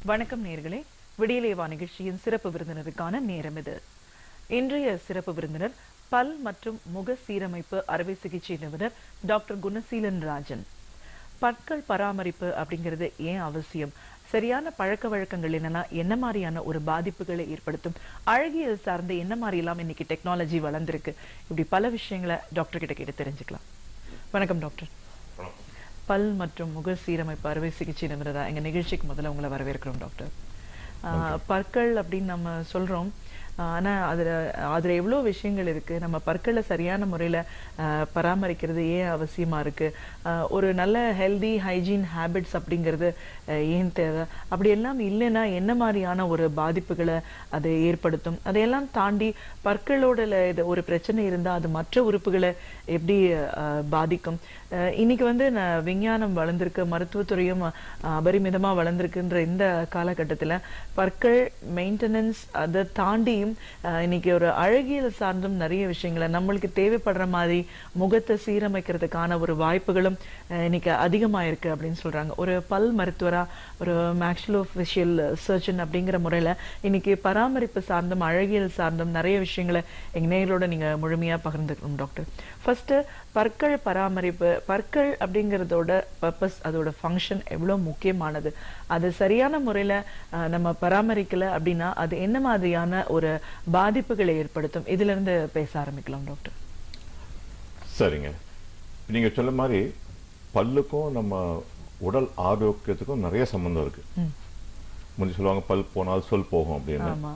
வணக்கம் நேர்களே விடியலேவா நிகழ்ச்சியின் சிறப்பு விருந்தினருக்கான நேரம் இது இன்றைய சிறப்பு விருந்தினர் பல் மற்றும் முக சீரமைப்பு அறுவை சிகிச்சை நிபுணர் டாக்டர் குணசீலன் ராஜன் பற்கள் பராமரிப்பு அப்படிங்கிறது ஏன் அவசியம் சரியான பழக்க வழக்கங்கள் என்னன்னா என்ன மாதிரியான ஒரு பாதிப்புகளை ஏற்படுத்தும் அழகியல் சார்ந்து என்ன மாதிரி எல்லாம் இன்னைக்கு டெக்னாலஜி வளர்ந்திருக்கு இப்படி பல விஷயங்களை டாக்டர் கிட்ட கேட்டு தெரிஞ்சுக்கலாம் வணக்கம் டாக்டர் பல் மற்றும் முக சீரமைப்பு அறுவை சிகிச்சை நிபுணரா எங்க நிகழ்ச்சிக்கு முதல்ல உங்களை வரவேற்கிறோம் டாக்டர் ஆஹ் பற்கள் அப்படின்னு நம்ம சொல்றோம் ஆஹ் ஆனா அதுல அதுல எவ்வளவு விஷயங்கள் இருக்கு நம்ம பற்களை சரியான முறையில ஆஹ் பராமரிக்கிறது ஏன் அவசியமா இருக்கு ஆஹ் ஒரு நல்ல ஹெல்தி ஹைஜீன் ஹேபிட்ஸ் அப்படிங்கிறது ஆஹ் ஏன் தேவை அப்படி எல்லாம் இல்லைன்னா என்ன மாதிரியான ஒரு பாதிப்புகளை அது ஏற்படுத்தும் அதையெல்லாம் தாண்டி பற்களோட ல- இது ஒரு பிரச்சனை இருந்தா அது மற்ற உறுப்புகளை எப்படி ஆஹ் பாதிக்கும் ஆஹ் இன்னைக்கு வந்து ந- விஞ்ஞானம் வளர்ந்திருக்கு மருத்துவத்துறையும் ஆஹ் அபரிமிதமா வளர்ந்திருக்குன்ற இந்த காலகட்டத்துல பற்கள் மெயின்டெனன்ஸ் அதை தாண்டியும் ஆஹ் இன்னைக்கு ஒரு அழகியல் சார்ந்தும் நிறைய விஷயங்களை நம்மளுக்கு தேவைப்படுற மாதிரி முகத்தை சீரமைக்கிறதுக்கான ஒரு வாய்ப்புகளும் ஆஹ் இன்னைக்கு அதிகமா இருக்கு அப்படின்னு சொல்றாங்க ஒரு பல் மருத்துவரா ஒரு மேக்ஸிலோஃபிஷியல் சர்ஜன் அப்படிங்கிற முறையில இன்னைக்கு பராமரிப்பு சார்ந்தும் அழகியல் சார்ந்தும் நிறைய விஷயங்களை எங்க நேயர்களோட நீங்க முழுமையா பகிர்ந்துக்கணும் டாக்டர் ஃபர்ஸ்ட் பற்கள் பராமரிப்பு பற்கள் அப்படிங்கறதோட பர்பஸ் அதோட ஃபங்க்ஷன் எவ்வளவு முக்கியமானது அது சரியான முறையில அஹ், நம்ம பராமரிக்கல அப்படின்னா அது என்ன மாதிரியான ஒரு பாதிப்புகளை ஏற்படுத்தும் இதுல இருந்து பேச ஆரம்பிக்கலாம் டாக்டர் சரிங்க நீங்க சொல்ல மாதிரி பல்லுக்கும் நம்ம உடல் ஆரோக்கியத்துக்கும் நிறைய சம்பந்தம் இருக்கு ம். முந்தி சொல்லுவாங்க பல் போனால் சொல் போகும் அப்படின்னு ஆமா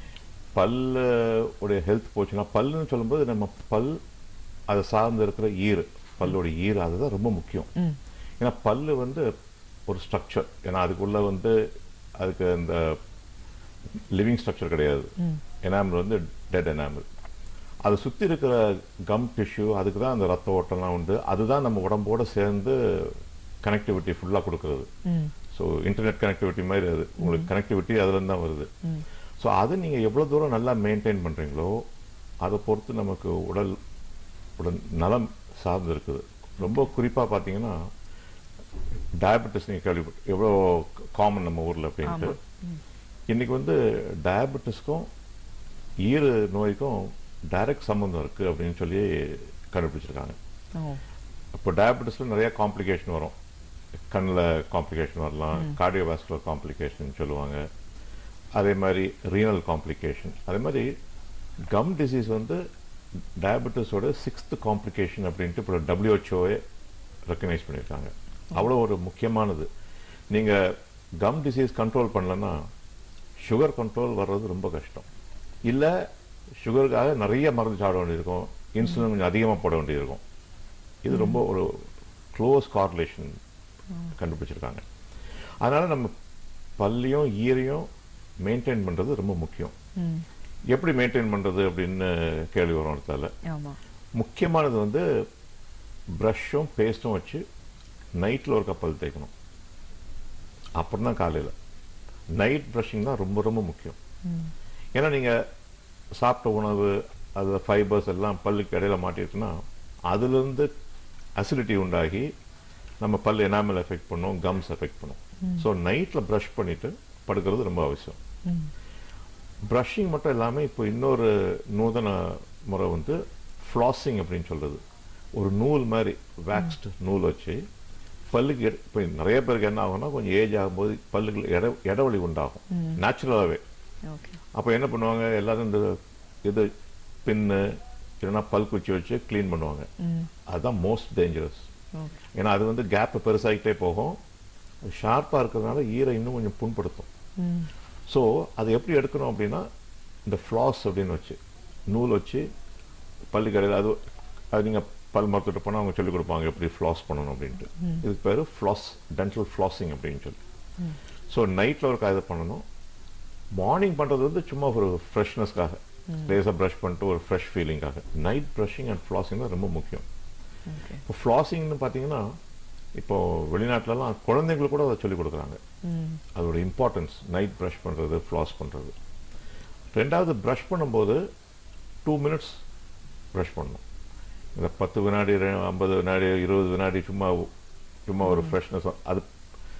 பல்லு உடைய ஹெல்த் போச்சுன்னா பல்லுன்னு சொல்லும்போது நம்ம பல் அதை சார்ந்து இருக்கிற ஈறு பல்லோட ஈறு அதுதான் ரொம்ப முக்கியம் ம் ஏன்னா பல்லு வந்து ஒரு ஸ்ட்ரக்சர் ஏன்னா அதுக்குள்ள வந்து அதுக்கு இந்த லிவிங் ஸ்ட்ரக்சர் கிடையாது ம் எனாமல் வந்து டெட் எனாமல் அதை சுற்றி இருக்கிற கம் டிஷ்யூ அதுக்கு தான் அந்த ரத்த ஓட்டம்லாம் உண்டு அதுதான் நம்ம உடம்போட சேர்ந்து கனெக்டிவிட்டி ஃபுல்லாக கொடுக்கறது ம் ஸோ இன்டர்நெட் கனெக்டிவிட்டி மாதிரி அது உங்களுக்கு கனெக்டிவிட்டி அதுலேருந்து தான் வருது ம் ஸோ அது நீங்கள் எவ்வளோ தூரம் நல்லா மெயின்டைன் பண்ணுறீங்களோ அதை பொறுத்து நமக்கு உடல் உடல் நலம் சார்ந்து இருக்குது ரொம்ப குறிப்பாக பார்த்தீங்கன்னா டயபெட்டிஸ் நீங்கள் கேள்விப்பட்டு எவ்வளோ காமன் நம்ம ஊரில் அப்படின்ட்டு ஆமா. ம். இன்னைக்கு வந்து டயபெட்டிஸ்க்கும் ஈறு நோய்க்கும் டைரக்ட் சம்பந்தம் இருக்குது அப்படின்னு சொல்லி கண்டுபிடிச்சிருக்காங்க ஓ இப்போ டயபெட்டிஸில் நிறைய காம்ப்ளிகேஷன் வரும் கண்ணில் காம்ப்ளிகேஷன் வரலாம் கார்டியோவாஸ்குலர் காம்ப்ளிகேஷன் சொல்லுவாங்க அதே மாதிரி ரீனல் காம்ப்ளிகேஷன் அதே மாதிரி கம் டிசீஸ் வந்து டயபெட்டிஸோட சிக்ஸ்த் காம்ப்ளிகேஷன் அப்படின்ட்டு இப்போ டபிள்யூஹெச்ஓவே ரெக்கனைஸ் பண்ணியிருக்காங்க அவ்வளோ ஒரு முக்கியமானது நீங்கள் கம் டிசீஸ் கண்ட்ரோல் பண்ணலன்னா சுகர் கண்ட்ரோல் வர்றது ரொம்ப கஷ்டம் இல்லை சுகருக்காக நிறைய மருந்து சாப்பிட வேண்டியிருக்கும் இன்சுலின் கொஞ்சம் அதிகமாக போட வேண்டியிருக்கும் இது ரொம்ப ஒரு க்ளோஸ் கார்லேஷன் கண்டுபிடிச்சிருக்காங்க அதனால நம்ம பல்லையும் ஈரையும் மெயின்டைன் பண்றது ரொம்ப முக்கியம் ம் எப்படி மெயின்டைன் பண்றது அப்படின்னு கேள்வி வரும் இடத்துல ஆமா முக்கியமானது வந்து ப்ரஷ்ஷும் பேஸ்ட்டும் வச்சு நைட்டில் ஒரு கப்பல் தேய்க்கணும் அப்புறம் தான் காலையில் நைட் ப்ரஷிங் தான் ரொம்ப ரொம்ப முக்கியம் ம் ஏன்னா நீங்கள் சாப்பிட்ட உணவு அது ஃபைபர்ஸ் எல்லாம் பல்லுக்கு இடையில மாட்டிருக்குன்னா அதுலேருந்து அசிடிட்டி உண்டாகி நம்ம பல் எனாமல் எஃபெக்ட் பண்ணும் கம்ஸ் எஃபெக்ட் பண்ணும் ஸோ நைட்டில் ப்ரஷ் பண்ணிட்டு படுக்கிறது ரொம்ப அவசியம் ம் ப்ரஷிங் மட்டும் இல்லாமல் இப்போ இன்னொரு நூதன முறை வந்து ஃப்ளாசிங் அப்படின்னு சொல்றது ஒரு நூல் மாதிரி வேக்ஸ்டு நூல் வச்சு பல்லுக்கு எட- இப்போ நிறைய பேருக்கு என்ன ஆகும்னா கொஞ்சம் ஏஜ் ஆகும்போது பல்லுக்கு இட இடவழி உண்டாகும் நேச்சுரலாகவே ஓகே அப்போ என்ன பண்ணுவாங்க எல்லாரும் இந்த இது பின்னு இல்லைன்னா பல் குச்சி வச்சு க்ளீன் பண்ணுவாங்க ம் அதுதான் மோஸ்ட் டேஞ்சரஸ் ஓகே ஏன்னா அது வந்து கேப் பெருசாகிட்டே போகும் ஷார்ப்பாக இருக்கிறதுனால ஈரை இன்னும் கொஞ்சம் புண்படுத்தும் ம் ஸோ அது எப்படி எடுக்கணும் அப்படின்னா இந்த ஃப்ளாஸ் அப்படின்னு வச்சு நூல் வச்சு பல்லு கடையில் அது அது நீங்கள் பல் மருத்துவத்தை போனால் அவங்க சொல்லிக் கொடுப்பாங்க எப்படி ஃப்ளாஸ் பண்ணணும் அப்படின்ட்டு இதுக்கு பேர் ஃப்ளாஸ் டென்டல் ஃப்ளாசிங் அப்படின்னு சொல்லி ஸோ நைட்டில் ஒரு இது பண்ணணும் மார்னிங் பண்ணுறது வந்து சும்மா ஒரு ஃப்ரெஷ்னஸ்க்காக லேசாக ப்ரஷ் பண்ணிட்டு ஒரு ஃப்ரெஷ் ஃபீலிங்காக நைட் ப்ரஷிங் அண்ட் ஃப்ளாசிங் தான் ரொம்ப முக்கியம் ஓகே இப்போ ஃப்ளாசிங்னு பார்த்தீங்கன்னா இப்போ வெளிநாட்டிலலாம் குழந்தைங்களுக்கு கூட அதை சொல்லிக் கொடுக்குறாங்க ம் அதோட இம்பார்ட்டன்ஸ் நைட் ப்ரஷ் பண்ணுறது ஃப்ளாஸ் பண்ணுறது ரெண்டாவது ப்ரஷ் பண்ணும்போது டூ மினிட்ஸ் ப்ரஷ் பண்ணணும் இந்த பத்து வினாடி ரெ- ஐம்பது வினாடி இருபது வினாடி சும்மா சும்மா ஒரு ஃப்ரெஷ்னஸ் அது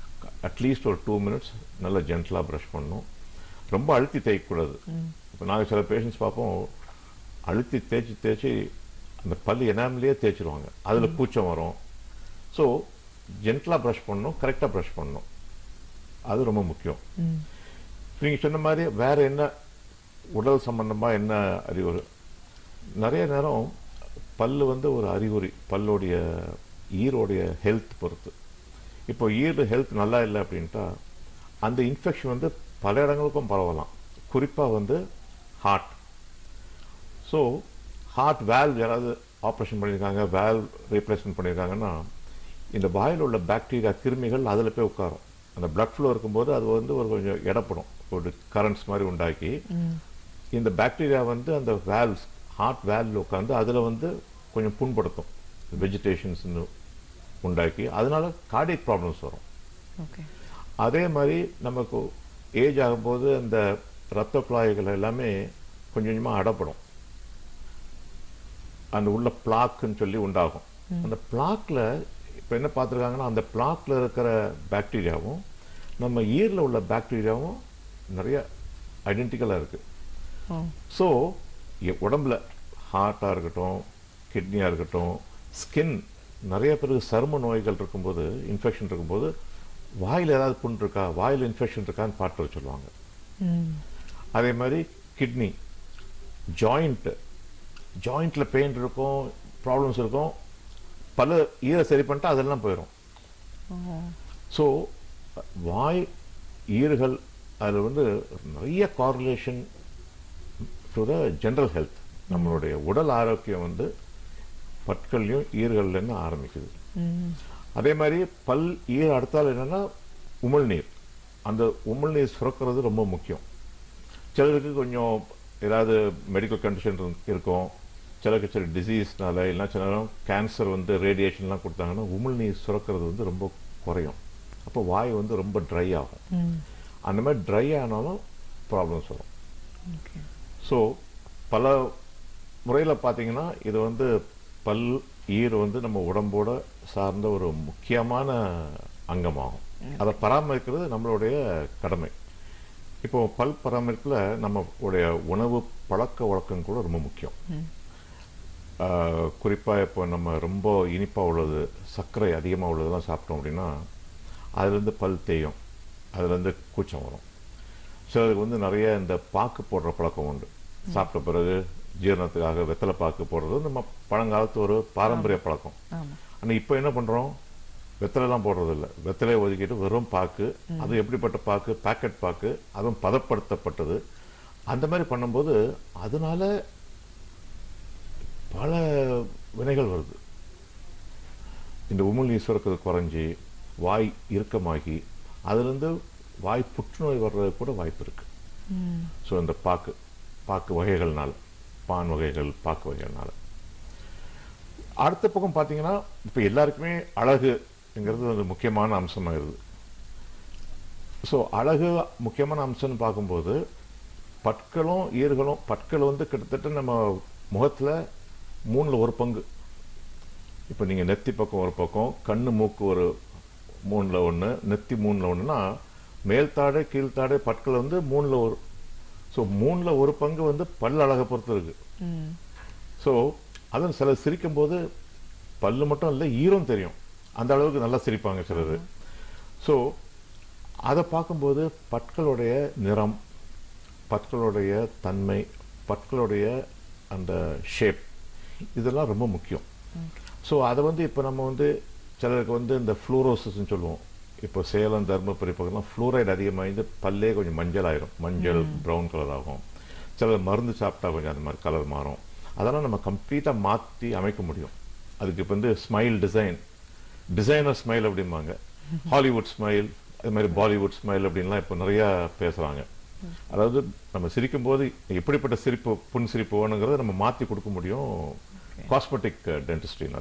அட்லீஸ்ட் ஒரு டூ மினிட்ஸ் நல்லா ஜென்டலாக ப்ரஷ் பண்ணணும் ரொம்ப அழுத்தி தேய்க்கக்கூடாது இப்போ நாங்கள் சில பேஷண்ட்ஸ் பார்ப்போம் அழுத்தி தேய்ச்சி தேய்ச்சி அந்த பல் எனாமலேயே தேய்ச்சிருவாங்க அதில் கூச்சம் வரும் ஸோ ஜென்டலாக ப்ரஷ் பண்ணணும் கரெக்டாக ப்ரஷ் பண்ணணும் அது ரொம்ப முக்கியம் ம். நீங்கள் சொன்ன மாதிரி வேற என்ன உடல் சம்பந்தமா என்ன அறிகுறி நிறைய நேரம் பல்லு வந்து ஒரு அறிகுறி பல்லுடைய ஈரோடைய ஹெல்த் பொறுத்து இப்போ ஈரோட ஹெல்த் நல்லா இல்லை அப்படின்ட்டா அந்த இன்ஃபெக்ஷன் வந்து பல இடங்களுக்கும் பரவலாம் குறிப்பாக வந்து ஹார்ட் ஸோ ஹார்ட் வேல்வ் யாராவது ஆப்ரேஷன் பண்ணியிருக்காங்க வேல்வ் ரீப்ளேஸ்மெண்ட் பண்ணியிருக்காங்கன்னா இந்த வாயில் உள்ள பாக்டீரியா கிருமிகள் அதில் போய் உட்காரும் அந்த blood flow இருக்கும்போது அது வந்து ஒரு கொஞ்சம் இடப்படும் ஒரு கரண்ட்ஸ் மாதிரி உண்டாக்கி இந்த பாக்டீரியா வந்து அந்த வேல்வ்ஸ் ஹார்ட் வேல்வ்ல உட்காந்து அதில் வந்து கொஞ்சம் புண்படுத்தும் வெஜிடேஷன்ஸ்னு உண்டாக்கி அதனால கார்டியக் ப்ராப்ளம்ஸ் வரும் ஓகே அதே மாதிரி நமக்கு ஏஜ் ஆகும்போது அந்த ரத்த குழாய்கள் எல்லாமே கொஞ்சம் கொஞ்சமாக அடப்படும் அந்த உள்ள பிளாக்குன்னு சொல்லி உண்டாகும் அந்த பிளாக்ல இப்போ என்ன பார்த்துருக்காங்கன்னா அந்த பிளாக்ல இருக்கிற பாக்டீரியாவும் நம்ம ஈரில் உள்ள பாக்டீரியாவும் நிறைய ஐடென்டிக்கலாக இருக்கு ஓ ஸோ உடம்புல ஹார்ட்டாக இருக்கட்டும் கிட்னியாக இருக்கட்டும் ஸ்கின் நிறைய பேருக்கு சரும நோய்கள் இருக்கும்போது இன்ஃபெக்ஷன் இருக்கும்போது வாயில் ஏதாவது புண் இருக்கா வாயில் இன்ஃபெக்ஷன் இருக்கான்னு பார்த்து வர சொல்லுவாங்க ம் அதே மாதிரி கிட்னி ஜாயிண்ட் ஜாயிண்ட்ல பெயின் இருக்கும் ப்ராப்ளம்ஸ் இருக்கும் பல ஈரை சரி பண்ணிட்டா அதெல்லாம் போயிடும் ஓ ஸோ வாய் ஈறுகள் அதில் வந்து நிறைய correlation to the general health நம்மளுடைய உடல் ஆரோக்கியம் வந்து பற்கள்லையும் ஈர்கள்லேருந்து ஆரம்பிக்குது ம் அதே மாதிரி பல் ஈர் அடுத்தால் என்னன்னா உமிழ்நீர் அந்த உமிழ்நீர் சுரக்கிறது ரொம்ப முக்கியம் சிலருக்கு கொஞ்சம் ஏதாவது மெடிக்கல் கண்டிஷன் இருக்கும் சிலருக்கு சில டிசீஸ்னால இல்லைன்னா சில நேரம் கேன்சர் வந்து ரேடியேஷன்லாம் கொடுத்தாங்கன்னா உமிழ்நீர் சுரக்கிறது வந்து ரொம்ப குறையும் அப்போ வாய் வந்து ரொம்ப ட்ரை ஆகும் ம் அந்த மாதிரி ட்ரை ஆனாலும் ப்ராப்ளம்ஸ் வரும் ஓகே ஸோ பல முறையில் பார்த்தீங்கன்னா இது வந்து பல் ஈர் வந்து நம்ம உடம்போட சார்ந்த ஒரு முக்கியமான அங்கமாகும் அதை பராமரிக்கிறது நம்மளுடைய கடமை இப்போ பல் பராமரிப்பில் நம்மளுடைய உணவு பழக்க வழக்கம் கூட ரொம்ப முக்கியம் ம் குறிப்பாக இப்போ நம்ம ரொம்ப இனிப்பாக உள்ளது சர்க்கரை அதிகமாக உள்ளதெல்லாம் சாப்பிட்டோம் அப்படின்னா அதுலேருந்து பல் தேயும் அதுலேருந்து கூச்சம் வரும் சிலருக்கு வந்து நிறைய இந்த பாக்கு போடுற பழக்கம் உண்டு சாப்பிட்ட பிறகு ஜீரணத்துக்காக வெத்தலை பாக்கு போடுறது நம்ம பழங்காலத்து ஒரு பாரம்பரிய பழக்கம் ஆமா ஆனால் இப்போ என்ன பண்ணுறோம் வெத்தலைலாம் போடுறது இல்ல வெத்தலையை ஒதுக்கிட்டு வெறும் பாக்கு அது எப்படிப்பட்ட பாக்கு பாக்கெட் பாக்கு அதுவும் பதப்படுத்தப்பட்டது அந்த மாதிரி பண்ணும்போது அதனால பல வினைகள் வருது இந்த உமிழ்நீர் சுரக்கிறது குறைஞ்சி வாய் இறுக்கமாகி அதுலேருந்து வாய் புற்றுநோய் வர்றது கூட வாய்ப்பு இருக்கு ம் ஸோ இந்த பாக்கு பாக்கு வகைகள்னால பான் வகைகள் பாக்கு வகைகள்னால அடுத்த பக்கம் பார்த்தீங்கன்னா இப்போ எல்லாருக்குமே அழகுங்கிறது ஒரு முக்கியமான அம்சமாயிருது ஸோ அழகு முக்கியமான அம்சம்னு பார்க்கும்போது பற்களும் ஈர்களும் பற்கள் வந்து கிட்டத்தட்ட நம்ம முகத்துல மூணுல ஒரு பங்கு இப்போ நீங்க நெத்தி பக்கம் ஒரு பக்கம் கண்ணு மூக்கு ஒரு மூணுல ஒன்று நெத்தி மூணுல ஒன்றுனா மேல்தாடை கீழ்த்தாடை பற்கள் வந்து மூணுல ஒரு ஸோ மூணுல ஒரு பங்கு வந்து பல் அழகை பொறுத்து இருக்கு ம் ஸோ அதுவும் சிலர் சிரிக்கும் போது பல்லு மட்டும் இல்லை ஈரம் தெரியும் அந்த அளவுக்கு நல்லா சிரிப்பாங்க சிலர் ஸோ அதை பார்க்கும்போது பற்களுடைய நிறம் பற்களுடைய தன்மை பற்களுடைய அந்த ஷேப் இதெல்லாம் ரொம்ப முக்கியம் ஸோ அதை வந்து இப்போ நம்ம வந்து சிலருக்கு வந்து இந்த ஃப்ளூரோசிஸ்ன்னு சொல்லுவோம் இப்போ சேலம் தர்மபுரி பக்கம்லாம் ஃப்ளூரைடு அதிகமாகி பல்லே கொஞ்சம் மஞ்சள் ஆயிரும் மஞ்சள் ப்ரௌன் கலர் ஆகும் சிலர் மருந்து சாப்பிட்டா கொஞ்சம் அந்த மாதிரி கலர் மாறும் அதெல்லாம் நம்ம கம்ப்ளீட்டாக மாற்றி அமைக்க முடியும் அதுக்கு இப்போ வந்து ஸ்மைல் டிசைன் டிசைனர் ஸ்மைல் அப்படிம்பாங்க ஹாலிவுட் ஸ்மைல் அது மாதிரி பாலிவுட் ஸ்மைல் அப்படின்லாம் இப்போ நிறையா பேசுகிறாங்க அதாவது நம்ம சிரிக்கும் போது எப்படிப்பட்ட சிரிப்பு புன் சிரிப்பு வேணுங்கிறத நம்ம மாற்றி கொடுக்க முடியும் காஸ்மெட்டிக் டென்டிஸ்ட்ரினால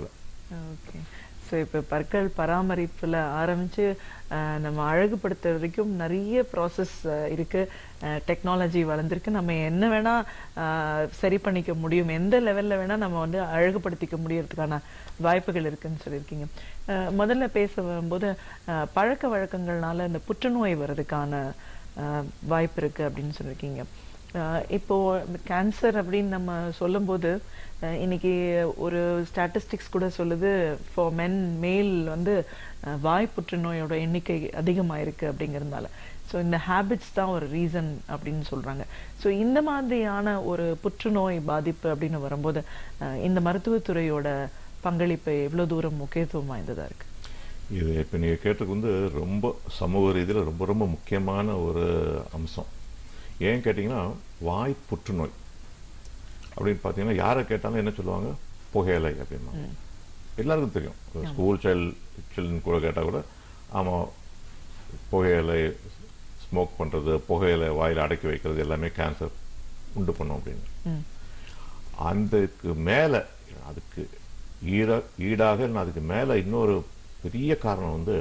ஓகே ஸோ இப்போ பற்கள் பராமரிப்புல ஆரம்பிச்சு அஹ், நம்ம அழகுபடுத்துற வரைக்கும் நிறைய ப்ராசஸ் இருக்கு டெக்னாலஜி வளர்ந்துருக்கு நம்ம என்ன வேணா அஹ், சரி பண்ணிக்க முடியும் எந்த லெவல்ல வேணா நம்ம வந்து அழகுபடுத்திக்க முடியறதுக்கான வாய்ப்புகள் இருக்குன்னு சொல்லியிருக்கீங்க அஹ், முதல்ல பேச வரும்போது அஹ், பழக்க வழக்கங்கள்னால இந்த புற்றுநோய் வர்றதுக்கான அஹ், வாய்ப்பு இருக்கு அப்படின்னு சொல்லியிருக்கீங்க அஹ் இப்போ கேன்சர் அப்படின்னு நம்ம சொல்லும்போது அஹ் இன்னைக்கு ஒரு ஸ்டாட்டிஸ்டிக்ஸ் கூட சொல்லுது ஃபார் மென் மேல் வந்து அஹ் வாய் புற்றுநோயோட எண்ணிக்கை அதிகமாயிருக்கு அப்படிங்கிறதுனால ஸோ இந்த ஹேபிட்ஸ் தான் ஒரு ரீசன் அப்படின்னு சொல்றாங்க ஸோ இந்த மாதிரியான ஒரு புற்றுநோய் பாதிப்பு அப்படின்னு வரும்போது அஹ் இந்த மருத்துவத்துறையோட பங்களிப்பு எவ்வளவு தூரம் முக்கியத்துவம் வாய்ந்ததா இருக்கு இது இப்போ நீங்கள் கேட்டதுக்கு வந்து ரொம்ப சமூக ரீதியில் ரொம்ப ரொம்ப முக்கியமான ஒரு அம்சம் ஏன் கேட்டிங்கன்னா வாய் புற்றுநோய் அப்படின்னு பார்த்தீங்கன்னா யாரை கேட்டாலும் என்ன சொல்லுவாங்க புகையிலை அப்படின்னா எல்லாருக்கும் தெரியும் ஸ்கூல் சைல்டு சில்ட்ரன் கூட கேட்டால் கூட ஆமாம் புகையிலை ஸ்மோக் பண்ணுறது புகையிலை வாயில் அடக்கி வைக்கிறது எல்லாமே கேன்சர் உண்டு பண்ணும் அப்படின்னு ம் அதுக்கு மேலே அதுக்கு ஈட ஈடாக இல்லைன்னா அதுக்கு மேலே இன்னொரு பெரிய காரணம் வந்து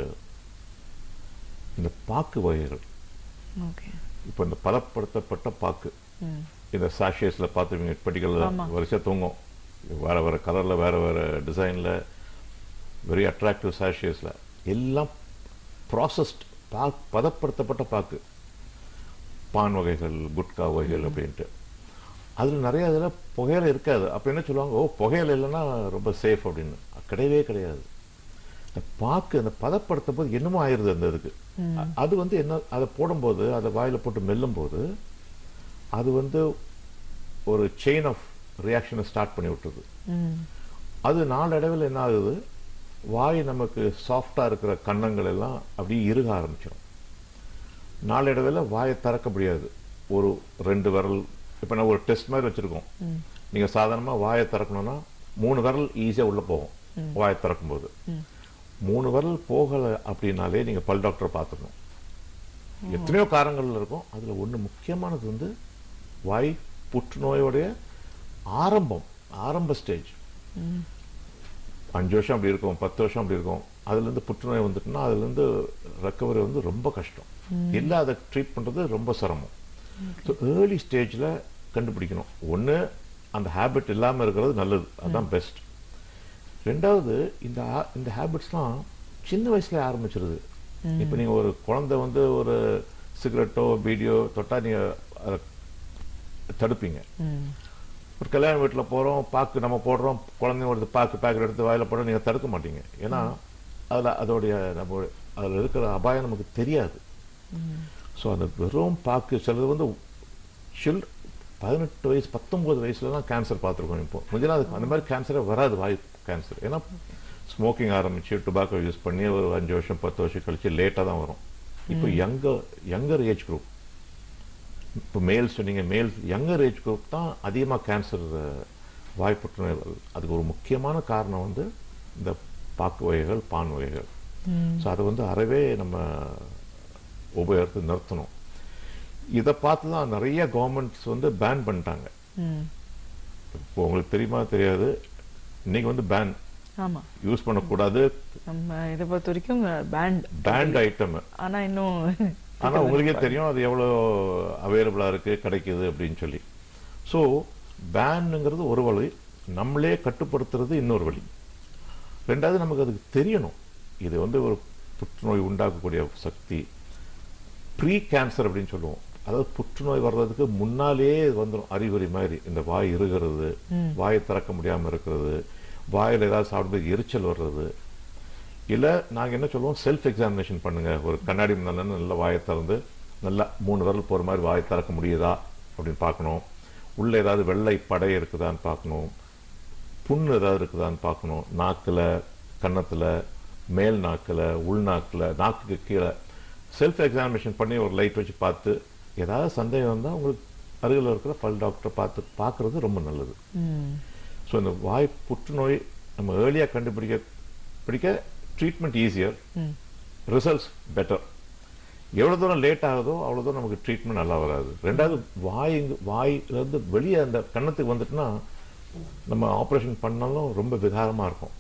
இந்த பாக்கு வகைகள் ஓகே இப்போ இந்த பலப்படுத்தப்பட்ட பாக்கு ம் இந்த சாஷேஸில் பார்த்துருவீங்க பெட்டிகளில் ஆமா. வரிசையாக தூங்கும் வேற வேற கலரில் வேற வேற டிசைனில் வெரி அட்ராக்டிவ் சாஷேஸில் எல்லாம் ப்ராசஸ்ட் பா பதப்படுத்தப்பட்ட பாக்கு பான் வகைகள் குட்கா வகைகள் அப்படின்ட்டு அதில் நிறைய அதில் புகையில இருக்காது அப்போ என்ன சொல்லுவாங்க ஓ புகையில இல்லைன்னா ரொம்ப சேஃப் அப்படின்னு கிடையவே கிடையாது இந்த பாக்கு அந்த பதப்படுத்தும் போது என்னமோ ஆயிருது அந்த இதுக்கு அ- அது வந்து என்ன அதை போடும்போது அதை வாயில போட்டு மெல்லும் போது அது வந்து ஒரு செயின் ஆஃப் ரியாக்ஷனை ஸ்டார்ட் பண்ணி விட்டுருது ம் அது நாளடைவில் என்ன ஆகுது வாய் நமக்கு சாஃப்டா இருக்கிற கன்னங்கள் எல்லாம் அப்படியே இறுக ஆரம்பிச்சிடும் நாளடைவில் வாயை திறக்க முடியாது ஒரு ரெண்டு விரல் இப்போ நான் ஒரு டெஸ்ட் மாதிரி வச்சிருக்கோம் ம் நீங்க சாதாரணமா வாயை திறக்கணும்னா மூணு விரல் ஈஸியா உள்ள போகும் வாயை திறக்கும் போது ம் மூணு விரல் போகல அப்படின்னாலே நீங்க பல் டாக்டரை பார்த்துக்கணும் எத்தனையோ காரணங்கள் இருக்கும் அதுல ஒண்ணு முக்கியமானது வந்து வாய் புற்றுநோயோடைய ஆரம்பம் ஆரம்ப ஸ்டேஜ் ம் அஞ்சு வருஷம் அப்படி இருக்கும் பத்து வருஷம் அப்படி இருக்கும் அதுல இருந்து புற்றுநோய் வந்துட்டுனா அதுல இருந்து ரெக்கவரி வந்து ரொம்ப கஷ்டம் இல்ல அதை ட்ரீட் பண்றது ரொம்ப சிரமம் ஸோ ஏர்லி ஸ்டேஜ்ல கண்டுபிடிக்கணும் ஒண்ணு அந்த ஹேபிட் இல்லாம இருக்கிறது நல்லது அதுதான் பெஸ்ட் ரெண்டாவது இந்த ha- இந்த ஹேபிட்ஸ்லாம் சின்ன வயசுல ஆரம்பிச்சிருது இப்போ நீங்க ஒரு குழந்தை வந்து ஒரு சிகரெட்டோ பீடியோ தொட்டா நீங்க அதை தடுப்பீங்க ம் ஒரு கல்யாண வீட்டில் போகிறோம் பாக்கு நம்ம போடுறோம் குழந்தைங்க ஒரு பாக்கு பேக்கெட் எடுத்து வாயில போட நீங்கள் தடுக்க மாட்டீங்க ஏன்னா அதில் அதோடைய நம்ம அதில் இருக்கிற அபாயம் நமக்கு தெரியாது ஸோ அந்த வெறும் பாக்கு சிலது வந்து சில் பதினெட்டு வயசு பத்தொன்பது வயசுலலாம் கேன்சர் பார்த்துருக்கோம் இப்போ முந்தினா அதுக்கு அந்த மாதிரி கேன்சரே வராது வாய் கேன்சர் ஏன்னா ஸ்மோக்கிங் ஆரம்பிச்சு டுபாக்கோ யூஸ் பண்ணி ஒரு அஞ்சு வருஷம் பத்து வருஷம் கழிச்சு லேட்டாக தான் வரும் இப்போ யங்கர் யங்கர் ஏஜ் குரூப் இப்போ மேல் சொன்னீங்க மேல் யங்கர் ஏஜ் குரூப் தான் அதிகமாக கேன்சர் வாய் புற்றுநோய் வருது அதுக்கு ஒரு முக்கியமான காரணம் வந்து இந்த பாக்கு வகைகள் பான் வகைகள் ஸோ அதை வந்து அறவே நம்ம உபயோகத்தை நிறுத்தணும் இதை பார்த்து தான் நிறைய கவர்மெண்ட்ஸ் வந்து பேன் பண்ணிட்டாங்க ம் இப்போ உங்களுக்கு தெரியுமா தெரியாது இன்னைக்கு வந்து பேன் ஆமா யூஸ் பண்ணக்கூடாது நம்ம இதை பொறுத்த வரைக்கும் பேண்ட் பேண்ட் ஐட்டம் ஆனா இன்னும் ஆனா உங்களுக்கே தெரியும் அது எவ்வளவு அவைலபிளா இருக்கு கிடைக்குது அப்படின்னு சொல்லி ஸோ பேனுங்கிறது ஒரு வழி நம்மளே கட்டுப்படுத்துறது இன்னொரு வழி ரெண்டாவது நமக்கு அதுக்கு தெரியணும் இது வந்து ஒரு புற்றுநோய் உண்டாக்கக்கூடிய சக்தி ப்ரீ கேன்சர் அப்படின்னு சொல்லுவோம் அதாவது புற்றுநோய் வர்றதுக்கு முன்னாலேயே வந்துடும் அறிகுறி மாதிரி இந்த வாய் இறுகிறது வாயை திறக்க முடியாம இருக்கிறது வாயில் ஏதாவது சாப்பிடும்போது எரிச்சல் வர்றது இல்ல நாங்க என்ன சொல்லுவோம் செல்ஃப் எக்ஸாமினேஷன் பண்ணுங்க ஒரு கண்ணாடி முன்னால நல்லா வாயை திறந்து நல்லா மூணு விரல் போற மாதிரி வாயை திறக்க முடியுதா அப்படின்னு பார்க்கணும் உள்ள ஏதாவது வெள்ளை படை இருக்குதான்னு பார்க்கணும் புண்ணு ஏதாவது இருக்குதான்னு பார்க்கணும் நாக்குல கன்னத்துல மேல் நாக்குல உள் நாக்குல நாக்குக்கு கீழே செல்ஃப் எக்ஸாமினேஷன் பண்ணி ஒரு லைட் வச்சு பார்த்து ஏதாவது சந்தேகம் இருந்தால் உங்களுக்கு அருகில் இருக்கிற பல் டாக்டரை பார்த்து பார்க்கறது ரொம்ப நல்லது ம் ஸோ இந்த வாய் புற்றுநோய் நம்ம ஏர்லியாக கண்டுபிடிக்க பிடிக்க ட்ரீட்மெண்ட் ஈஸியர் ம் ரிசல்ட்ஸ் பெட்டர் எவ்வளோ தூரம் லேட் ஆகுதோ அவ்வளோ தூரம் நமக்கு ட்ரீட்மெண்ட் நல்லா வராது ரெண்டாவது வாய் வாயிலிருந்து வெளியே அந்த கன்னத்துக்கு வந்துட்டுனா நம்ம ஆப்ரேஷன் பண்ணாலும் ரொம்ப விகாரமாக இருக்கும்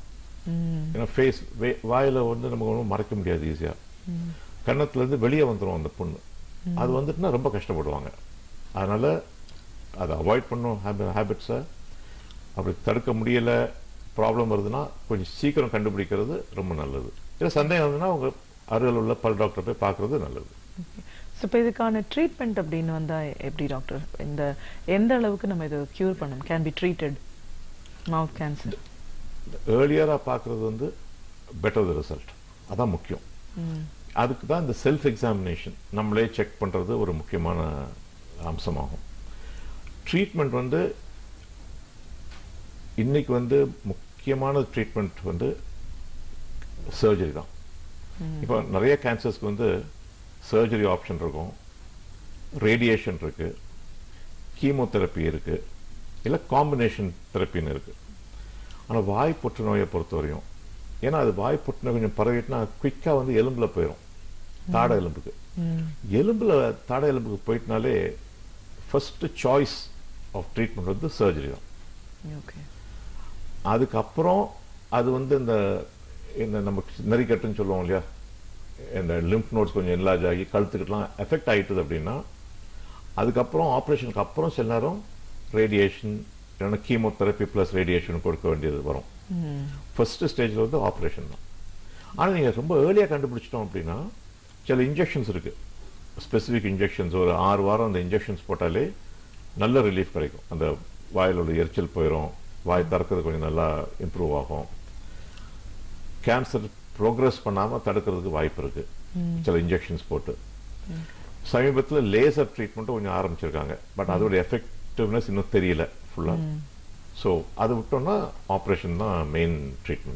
ம் ஏன்னா ஃபேஸ் வாயில வந்து நமக்கு ஒன்றும் மறைக்க முடியாது ஈஸியா கன்னத்துல இருந்து வெளியே வந்துடும் அந்த புண்ணு அது வந்துட்டுனா ரொம்ப கஷ்டப்படுவாங்க அதனால அதை அவாய்ட் பண்ணும் ஹேபிட்ஸை அப்படி தடுக்க முடியல ப்ராப்ளம் வருதுன்னா கொஞ்சம் சீக்கிரம் கண்டுபிடிக்கிறது ரொம்ப நல்லது இல்லை சந்தேகம் வந்ததுன்னா அவங்க அருகில் உள்ள பல் டாக்டர் போய் பார்க்கறது நல்லது ஸோ இப்போ இதுக்கான ட்ரீட்மெண்ட் அப்படின்னு வந்தா எப்படி டாக்டர் இந்த எந்த அளவுக்கு நம்ம இதை க்யூர் பண்ணணும் can be treated mouth cancer ஏர்லியராக பார்க்கறது வந்து பெட்டர் த ரிசல்ட் அதான் முக்கியம் அதுக்கு தான் இந்த செல்ஃப் எக்ஸாமினேஷன் நம்மளே செக் பண்ணுறது ஒரு முக்கியமான அம்சமாகும் ட்ரீட்மெண்ட் வந்து இன்னைக்கு வந்து முக்கியமான ட்ரீட்மெண்ட் வந்து சர்ஜரி தான் இப்போ நிறைய கேன்சர்ஸ்க்கு வந்து சர்ஜரி ஆப்ஷன் இருக்கும் ரேடியேஷன் இருக்கு கீமோதெரப்பி இருக்கு இல்லை காம்பினேஷன் தெரப்பின்னு இருக்கு ஆனால் வாய் புற்றுநோயை பொறுத்தவரையும் ஏன்னா அது வாய் புற்றுநோய் கொஞ்சம் பரவிட்டுனா குயிக்காக வந்து எலும்புல போயிடும் தாடை எலும்புக்கு எலும்புல தாடை எலும்புக்கு போயிட்டுனாலே ஃபர்ஸ்ட் சாய்ஸ் ஆஃப் ட்ரீட்மெண்ட் வந்து சர்ஜரி தான் ஓகே அதுக்கப்புறம் அது வந்து இந்த இந்த நம்ம நெறிக்கட்டுன்னு சொல்லுவோம் இல்லையா இந்த லிம்ப் நோட்ஸ் கொஞ்சம் என்லார்ஜ் ஆகி கழுத்துக்கிட்டலாம் எஃபெக்ட் ஆயிட்டுது அப்படின்னா அதுக்கப்புறம் ஆப்ரேஷனுக்கு அப்புறம் சில நேரம் ரேடியேஷன் இல்லைன்னா கீமோதெரப்பி ப்ளஸ் ரேடியேஷன் கொடுக்க வேண்டியது வரும் ஃபர்ஸ்ட் ஸ்டேஜில் வந்து ஆப்ரேஷன் தான் ஆனால் நீங்கள் ரொம்ப ஏர்லியாக கண்டுபிடிச்சிட்டோம் அப்படின்னா சில இன்ஜெக்ஷன்ஸ் இருக்கு ஸ்பெசிஃபிக் இன்ஜெக்ஷன்ஸ் ஒரு ஆறு வாரம் அந்த இன்ஜெக்ஷன்ஸ் போட்டாலே நல்ல ரிலீஃப் கிடைக்கும் அந்த வாயில் உள்ள எரிச்சல் போயிடும் வாய் திறக்கிறது கொஞ்சம் நல்லா இம்ப்ரூவ் ஆகும் கேன்சர் ப்ரோக்ரஸ் பண்ணாமல் தடுக்கிறதுக்கு வாய்ப்பு இருக்கு சில இன்ஜெக்ஷன்ஸ் போட்டு சமீபத்தில் லேசர் ட்ரீட்மெண்ட்டும் கொஞ்சம் ஆரம்பிச்சிருக்காங்க பட் அதோட எஃபெக்டிவ்னஸ் இன்னும் தெரியல ஃபுல்லாக ஸோ அது விட்டோம்னா ஆப்ரேஷன் தான் மெயின் ட்ரீட்மெண்ட்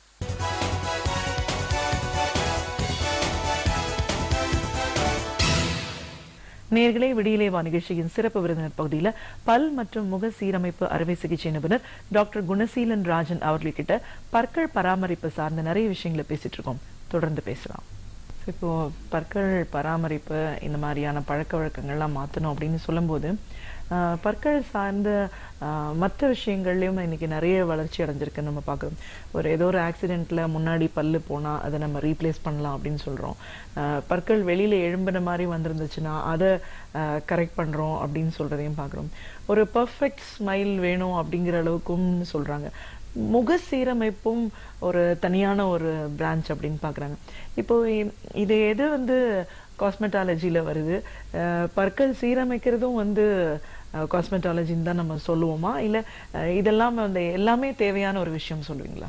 நேர்களே விடியலேவா நிகழ்ச்சியின் சிறப்பு விருந்தினர் பகுதியில் பல் மற்றும் முக சீரமைப்பு அறுவை சிகிச்சை நிபுணர் டாக்டர் குணசீலன் ராஜன் அவர்கிட்ட பற்கள் பராமரிப்பு சார்ந்த நிறைய விஷயங்களை பேசிட்டு இருக்கோம் தொடர்ந்து பேசலாம் இப்போ பற்கள் பராமரிப்பு இந்த மாதிரியான பழக்க வழக்கங்கள்லாம் மாற்றணும் அப்படின்னு சொல்லும்போது ஆஹ், பற்கள் சார்ந்த ஆஹ், மற்ற விஷயங்கள்லயும் இன்னைக்கு நிறைய வளர்ச்சி அடைஞ்சிருக்குன்னு நம்ம பார்க்குறோம் ஒரு ஏதோ ஒரு ஆக்சிடென்ட்ல முன்னாடி பல்லு போனா அதை நம்ம ரீப்ளேஸ் பண்ணலாம் அப்படின்னு சொல்றோம் ஆஹ், பற்கள் வெளியில எழும்பின மாதிரி வந்திருந்துச்சுன்னா அதை கரெக்ட் பண்றோம் அப்படின்னு சொல்றதையும் பார்க்குறோம் ஒரு பர்ஃபெக்ட் ஸ்மைல் வேணும் அப்படிங்கிற அளவுக்கும் சொல்றாங்க முக சீரமைப்பும் ஒரு தனியான ஒரு பிரான்ச் அப்படின்னு பார்க்குறாங்க இப்போ இ- இது எது வந்து காஸ்மெட்டாலஜியில் வருது அஹ், பற்கள் சீரமைக்கிறதும் வந்து காஸ்மெட்டாலஜின்னு தான் நம்ம சொல்லுவோமா இல்லை இதெல்லாம் வந்து எல்லாமே தேவையான ஒரு விஷயம் சொல்லுவீங்களா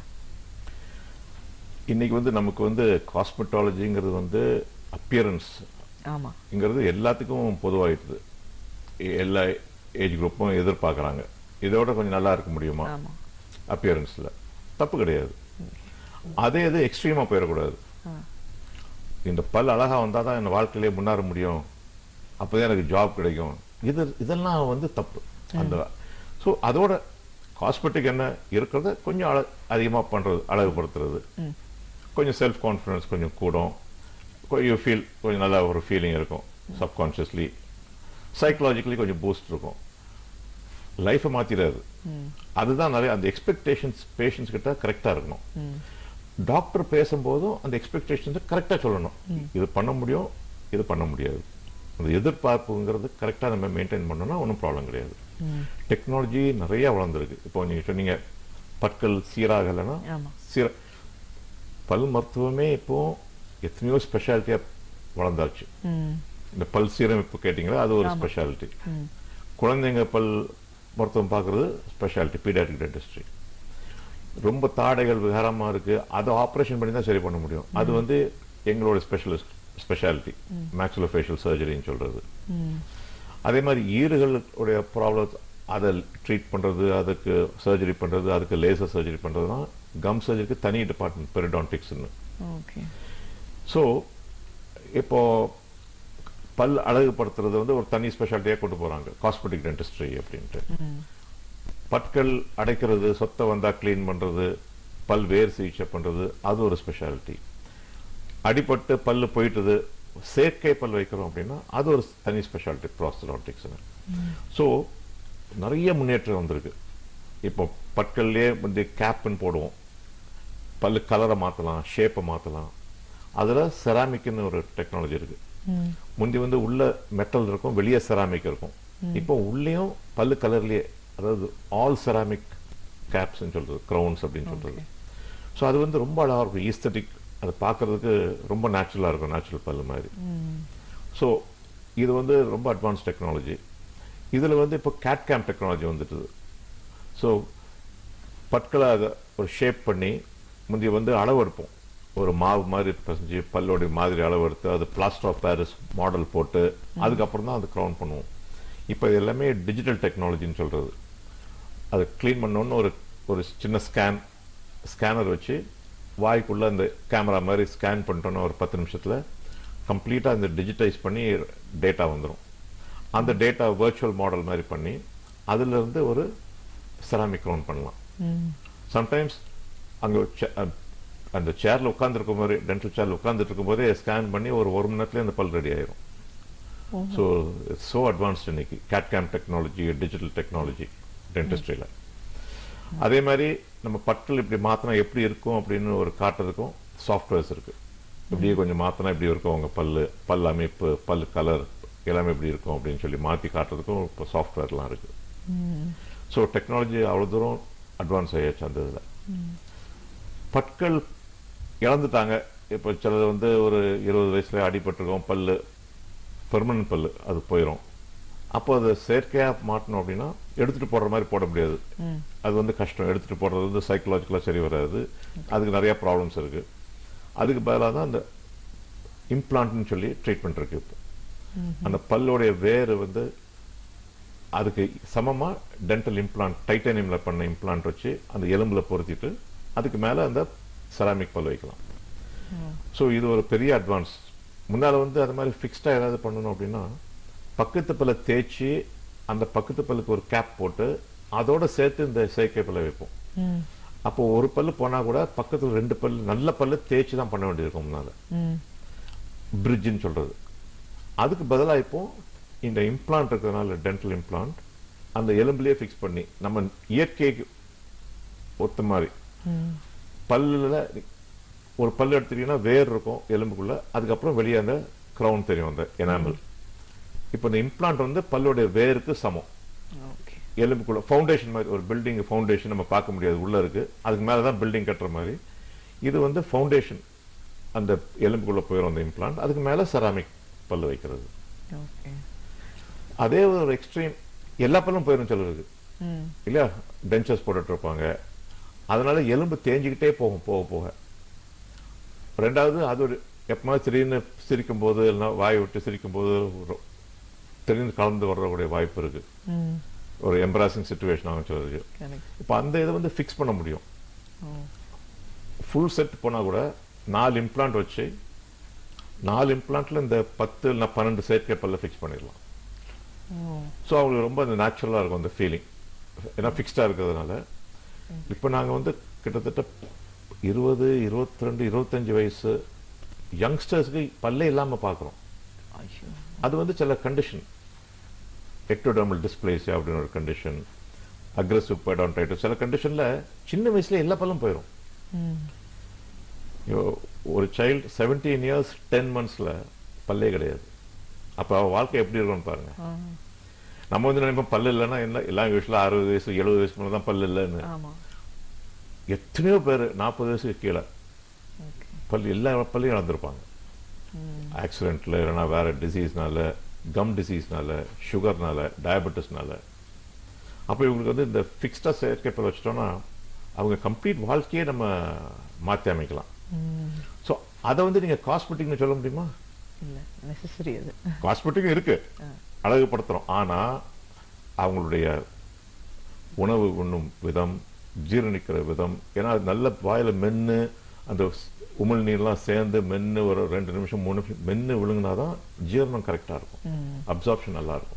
இன்னைக்கு வந்து நமக்கு வந்து காஸ்மெட்டாலஜிங்கிறது வந்து அப்பியரன்ஸ் ஆமா ங்கிறது எல்லாத்துக்கும் பொதுவாயிடுது எ- எல்லா ஏஜ் குரூப்பும் எதிர்பார்க்கறாங்க இதோட கொஞ்சம் நல்லா இருக்க முடியுமா ஆமா அப்பியரன்ஸ்ல தப்பு கிடையாது அதே இது எக்ஸ்ட்ரீமா போயிடக்கூடாது ஆ. இந்த பல் அழகா வந்தாதான் தான் என் வாழ்க்கையிலே முன்னேற முடியும் அப்பதான் எனக்கு ஜாப் கிடைக்கும் இது இதெல்லாம் வந்து தப்பு அந்த ஸோ அதோட காஸ்மெட்டிக் என்ன இருக்கிறத கொஞ்சம் அழ அதிகமாக பண்றது அழகுபடுத்துறது கொஞ்சம் செல்ஃப் கான்ஃபிடன்ஸ் கொஞ்சம் கூடும் யூ ஃபீல் கொஞ்சம் நல்லா ஒரு ஃபீலிங் இருக்கும் சப்கான்ஷியஸ்லி சைக்கலாஜிக்கலி கொஞ்சம் பூஸ்ட் இருக்கும் லைஃப்பை மாத்திராது அதுதான் நிறைய அந்த எக்ஸ்பெக்டேஷன்ஸ் பேஷண்ட்ஸ் கிட்ட கரெக்டா இருக்கணும் டாக்டர் பேசும்போதும் அந்த எக்ஸ்பெக்டேஷன்ஸ் கரெக்டா சொல்லணும் இது பண்ண முடியும் இது பண்ண முடியாது அந்த எதிர்பார்ப்புங்கிறது கரெக்டா நம்ம மெயின்டைன் பண்ணோம்னா ஒன்றும் ப்ராப்ளம் கிடையாது டெக்னாலஜி நிறைய வளர்ந்துருக்கு இப்போ நீங்க சொன்னீங்க பற்கள் சீராகலைன்னா ஆமா சீர பல் மருத்துவமே இப்போ எத்தனையோ ஸ்பெஷாலிட்டியா வளர்ந்தாச்சு ம் இந்த பல் சீரமைப்பு கேட்டிங்களா அது ஒரு ஸ்பெஷாலிட்டி குழந்தைங்க பல் மருத்துவம் பார்க்கறது ஸ்பெஷாலிட்டி பீடியாட்ரிக் டென்டிஸ்ட்ரி ரொம்ப தாடைகள் விகாரமா இருக்கு அதை ஆப்ரேஷன் பண்ணி தான் சரி பண்ண முடியும் அது வந்து எங்களோட ஸ்பெஷலிஸ்ட் ஸ்பெஷாலிட்டி மேக்ஸிலோஃபேஷியல் சர்ஜரின்னு சொல்றது ம் அதே மாதிரி ஈறுகளுடைய ப்ராப்ளம் அதை ட்ரீட் பண்றது அதுக்கு சர்ஜரி பண்றது அதுக்கு லேசர் சர்ஜரி பண்றது தான் கம் சர்ஜரிக்கு தனி டிபார்ட்மெண்ட் பெரிடான்டிக்ஸ்னு ஓகே ஸோ இப்போ பல் அழகுபடுத்துறது வந்து ஒரு தனி ஸ்பெஷாலிட்டியாக கொண்டு போறாங்க காஸ்மெட்டிக் டென்டிஸ்ட்ரி அப்படின்ட்டு பற்கள் அடைக்கிறது சொத்தை வந்தா க்ளீன் பண்றது பல் வேர் சிகிச்சை பண்றது அது ஒரு ஸ்பெஷாலிட்டி அடிபட்டு பல்லு போயிட்டுது செயற்கை பல் வைக்கிறோம் அப்படின்னா அது ஒரு தனி ஸ்பெஷாலிட்டி ப்ராஸ்டடாட்டிக்ஸ்னு ஸோ நிறைய முன்னேற்றம் வந்திருக்கு இப்போ பற்கள்லேயே வந்து கேப்னு போடுவோம் பல்லு கலரை மாற்றலாம் ஷேப்பை மாற்றலாம் அதில் செராமிக்னு ஒரு டெக்னாலஜி இருக்கு முந்தி வந்து உள்ள மெட்டல் இருக்கும் வெளியே செராமிக் இருக்கும் இப்போ உள்ளேயும் பல்லு கலர்லயே அதாவது ஆல் செராமிக் கேப்ஸ்ன்னு சொல்றது க்ரௌன்ஸ் அப்படின்னு சொல்றது ஸோ அது வந்து ரொம்ப அழகா இருக்கும் ஈஸ்தட்டிக் அது பார்க்கறதுக்கு ரொம்ப நேச்சுரலாக இருக்கும் நேச்சுரல் பல்லு மாதிரி ஸோ இது வந்து ரொம்ப அட்வான்ஸ் டெக்னாலஜி இதில் வந்து இப்போ கேட் கேம் டெக்னாலஜி வந்துட்டுது ஸோ பற்களை அதை ஒரு ஷேப் பண்ணி முந்தைய வந்து அளவு எடுப்போம் ஒரு மாவு மாதிரி பசஞ்சு பல்லோடைய மாதிரி அளவு எடுத்து அது பிளாஸ்டர் ஆஃப் பாரிஸ் மாடல் போட்டு அதுக்கப்புறம் தான் அது க்ரௌன் பண்ணுவோம் இப்போ இது எல்லாமே டிஜிட்டல் டெக்னாலஜின்னு சொல்கிறது அதை க்ளீன் பண்ணோன்னு ஒரு ஒரு சின்ன ஸ்கேன் ஸ்கேனர் வச்சு வாய்க்குள்ள அந்த கேமரா மாதிரி ஸ்கேன் பண்ணிட்டோன்னா ஒரு பத்து நிமிஷத்தில் கம்ப்ளீட்டாக அந்த டிஜிட்டைஸ் பண்ணி டேட்டா வந்துடும் அந்த டேட்டா வர்ச்சுவல் மாடல் மாதிரி பண்ணி அதிலிருந்து ஒரு செராமிக் க்ரௌன் பண்ணலாம் சம்டைம்ஸ் அங்கே அந்த சேர்ல உட்காந்துருக்கும் போதே டென்டல் சேர்ல உட்காந்துட்டு இருக்கும் போதே ஸ்கேன் பண்ணி ஒரு ஒரு மணி நேரத்துல அந்த பல் ரெடி ஆயிரும் ஸோ இட்ஸ் ஸோ அட்வான்ஸ்ட் இன்னைக்கு CAD CAM technology digital technology டென்டிஸ்ட்ரியில் அதே மாதிரி நம்ம பற்கள் இப்படி மாத்தினா எப்படி இருக்கும் அப்படின்னு ஒரு காட்டுறதுக்கும் சாஃப்ட்வேர்ஸ் இருக்கு இப்படியே கொஞ்சம் மாத்தினா இப்படி இருக்கும் உங்க பல்லு பல் அமைப்பு பல் கலர் எல்லாமே இப்படி இருக்கும் அப்படின்னு சொல்லி மாற்றி காட்டுறதுக்கும் இப்போ சாஃப்ட்வேர்லாம் இருக்கு ஸோ டெக்னாலஜி அவ்வளோ தூரம் அட்வான்ஸ் ஆயாச்சு அந்த இதில் பற்கள் இழந்துட்டாங்க இப்போ சிலது வந்து ஒரு இருபது வயசுல அடிபட்டிருக்கோம் பல்லு பெர்மனன்ட் பல்லு அது போயிடும் அப்போ அதை செயற்கையாக மாட்டணும் அப்படின்னா எடுத்துட்டு போடுற மாதிரி போட முடியாது அது வந்து கஷ்டம் எடுத்துட்டு போடுறது வந்து சைக்கலாஜிக்கலாக சரி வராது அதுக்கு நிறைய ப்ராப்ளம்ஸ் இருக்கு அதுக்கு பதிலாக தான் அந்த இம்ப்ளான்ட்னு சொல்லி ட்ரீட்மெண்ட் இருக்கு இப்போ அந்த பல்லோடைய வேர் வந்து அதுக்கு சமமா டென்டல் இம்ப்ளான்ட் டைட்டானியம்ல பண்ண இம்ப்ளான்ட் வச்சு அந்த எலும்புல பொருத்திட்டு அதுக்கு மேல அந்த செராமிக் பல் வைக்கலாம் ஸோ இது ஒரு பெரிய அட்வான்ஸ் முன்னால வந்து அது மாதிரி ஃபிக்ஸ்டா ஏதாவது பண்ணணும் அப்படின்னா பக்கத்து பல்ல தேய்ச்சி அந்த பக்கத்து பல்லுக்கு ஒரு கேப் போட்டு அதோட சேர்த்து இந்த செயற்கை பல்லை வைப்போம் அப்போ ஒரு பல்லு போனா கூட பக்கத்துல ரெண்டு பல்லு நல்ல பல்லு தேய்ச்சி தான் பண்ண வேண்டியிருக்கும் முன்னால பிரிட்ஜ்னு சொல்றது அதுக்கு பதிலா இப்போ இந்த இம்ப்ளான்ட் இருக்கிறதுனால டென்டல் இம்ப்ளான்ட் அந்த எலும்புலயே ஃபிக்ஸ் பண்ணி நம்ம இயற்கைக்கு ஒத்த மாதிரி பல்லுல ஒரு பல்லு எடுத்துட்டீங்கன்னா வேர் இருக்கும் எலும்புக்குள்ள அதுக்கப்புறம் வெளியே அந்த கிரவுன் தெரியும் அந்த எனாமல் இப்போ இந்த இம்ப்ளான்ட் வந்து பல்லுடைய வேருக்கு சமம் ஓகே எலும்புக்குள்ள ஃபவுண்டேஷன் மாதிரி ஒரு பில்டிங் ஃபவுண்டேஷன் நம்ம பார்க்க முடியாது உள்ள இருக்கு அதுக்கு மேல தான் பில்டிங் கட்டுற மாதிரி இது வந்து ஃபவுண்டேஷன் அந்த எலும்புக்குள்ள போயிடும் அந்த இம்ப்ளான்ட் அதுக்கு மேல செராமிக் பல்லு வைக்கிறது ஓகே அதே ஒரு எக்ஸ்ட்ரீம் எல்லா பல்லும் போயிடும் சிலருக்கு ம் இல்லையா டென்ச்சர்ஸ் போட்டுட்டு இருப்பாங்க அதனால எலும்பு தேஞ்சிக்கிட்டே போகும் போக போக ரெண்டாவது அது ஒரு எப்பமாவது திடீர்னு சிரிக்கும் போது இல்லைன்னா வாய் விட்டு சிரிக்கும் போது ஒரு திடீர்னு கலந்து வர்றக்கூடிய வாய்ப்பு இருக்கு ம் ஒரு எம்பராசிங் சுச்சுவேஷன் ஆகும் சிலருக்கு கரெக்ட் இப்போ அந்த இதை வந்து ஃபிக்ஸ் பண்ண முடியும் ஓ ஃபுல் செட் போனா கூட நாலு இம்ப்ளான்ட் வச்சு நாலு இம்ப்ளான்ட்ல இந்த பத்து இல்லை பன்னெண்டு செயற்கை பல்ல ஃபிக்ஸ் பண்ணிடலாம் ஓ ஸோ அவங்களுக்கு ரொம்ப அந்த நேச்சுரலாக இருக்கும் அந்த ஃபீலிங் ஏன்னா ஃபிக்ஸ்டாக இருக்கிறதுனால இப்போ நாங்கள் வந்து கிட்டத்தட்ட இருபது இருபத்தி ரெண்டு இருபத்தஞ்சு வயசு யங்ஸ்டர்ஸ்க்கு பல்லே இல்லாமல் பார்க்குறோம் ஐயோ அது வந்து சில கண்டிஷன் எக்டோடர்மல் டிஸ்பிளேசியா அப்படின்னு ஒரு கண்டிஷன் அக்ரெசிவ் பெடான்டைட்டிஸ் சில கண்டிஷன்ல சின்ன வயசுல எல்லா பல்லும் போயிடும் ம் யோ- ஒரு சைல்டு செவன்டீன் இயர்ஸ் டென் மந்த்ஸ்ல பல்லே கிடையாது அப்ப அவ வாழ்க்கை எப்படி இருக்கும்னு பாருங்க ஆ நம்ம வந்து நினைப்போம் பல்லு இல்லைன்னா என்ன எல்லாம் யூஸ்வலாக அறுபது வயசு எழுபது வயசு மேலே தான் பல்லு இல்லைன்னு ஆமா எத்தனையோ பேர் நாற்பது வயசுக்கு கீழே ஓகே பல்லு எல்லா பல்லையும் இழந்திருப்பாங்க ம் ஆக்சிடென்ட்ல இல்லைன்னா வேற டிசீஸ்னால கம் டிசீஸ்னால சுகர்னால டயபெட்டிஸ்னால அப்போ இவங்களுக்கு வந்து இந்த ஃபிக்ஸ்டாக செயற்கை பல் வச்சிட்டோம்னா அவங்க கம்ப்ளீட் வாழ்க்கையே நம்ம மாற்றி அமைக்கலாம் ம் ஸோ அதை வந்து நீங்க காஸ்மெட்டிக்னு சொல்ல முடியுமா இல்ல நெசசரி அது காஸ்மெட்டிக்கும் இருக்கு ஆ. அழகுபடுத்துறோம் ஆனா அவங்களுடைய உணவு உண்ணும் விதம் ஜீரணிக்கிற விதம் ஏன்னா அது நல்ல வாயில மென்னு அந்த ஸ்- உமிழ் நீர்லாம் சேர்ந்து மென்னு ஒரு ரெண்டு நிமிஷம் மூணு நிமிஷம் மென்னு விழுங்கினாதான் ஜீரணம் கரெக்டா இருக்கும் ம் அப்சார்ப்ஷன் நல்லா இருக்கும்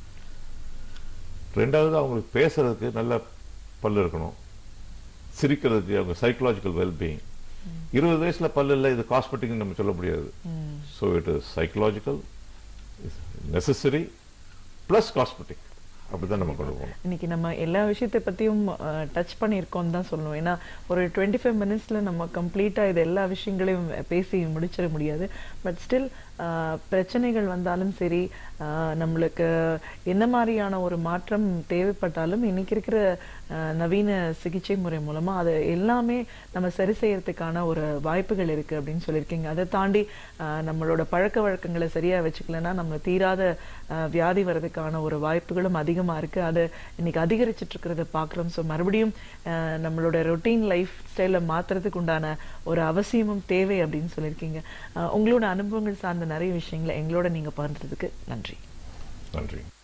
ரெண்டாவது அவங்களுக்கு பேசுறதுக்கு நல்ல பல்லு இருக்கணும் சிரிக்கிறதுக்கு அவங்க சைக்கலாஜிக்கல் வெல்பீயிங் இருபது வயசுல பல்லு இல்லை இது காஸ்மெட்டிக் நம்ம சொல்ல முடியாது ம் so it is psychological necessary plus cosmetic அப்படிதான் நம்ம கொண்டு போகணும் இன்னைக்கு நம்ம எல்லா விஷயத்தை பத்தியும் டச் பண்ணியிருக்கோம் தான் சொல்லணும் ஏன்னா ஒரு டுவெண்ட்டி ஃபைவ் மினிட்ஸ்ல நம்ம கம்ப்ளீட்டா இது எல்லா விஷயங்களையும் பேசி முடிச்சிட முடியாது பட் ஸ்டில் பிரச்சனைகள் வந்தாலும் சரி ஆஹ் நம்மளுக்கு என்ன மாதிரியான ஒரு மாற்றம் தேவைப்பட்டாலும் இன்னைக்கு இருக்கிற ஆஹ் நவீன சிகிச்சை முறை மூலமா அது எல்லாமே நம்ம சரி செய்யறதுக்கான ஒரு வாய்ப்புகள் இருக்கு அப்படின்னு சொல்லியிருக்கீங்க அதை தாண்டி ஆஹ் நம்மளோட பழக்க வழக்கங்களை சரியா வச்சுக்கலன்னா நம்ம தீராத ஆஹ் வியாதி வர்றதுக்கான ஒரு வாய்ப்புகளும் அதிகமா இருக்கு அது இன்னைக்கு அதிகரிச்சிட்டு இருக்கிறத பாக்குறோம் ஸோ மறுபடியும் ஆஹ் நம்மளோட ரொட்டீன் லைஃப் ஸ்டைல மாத்துறதுக்கு உண்டான ஒரு அவசியமும் தேவை அப்படின்னு சொல்லியிருக்கீங்க ஆஹ் உங்களோட அனுபவங்கள் சார்ந்த நிறைய விஷயங்களை எங்களோட நீங்க பகிர்ந்ததுக்கு நன்றி நன்றி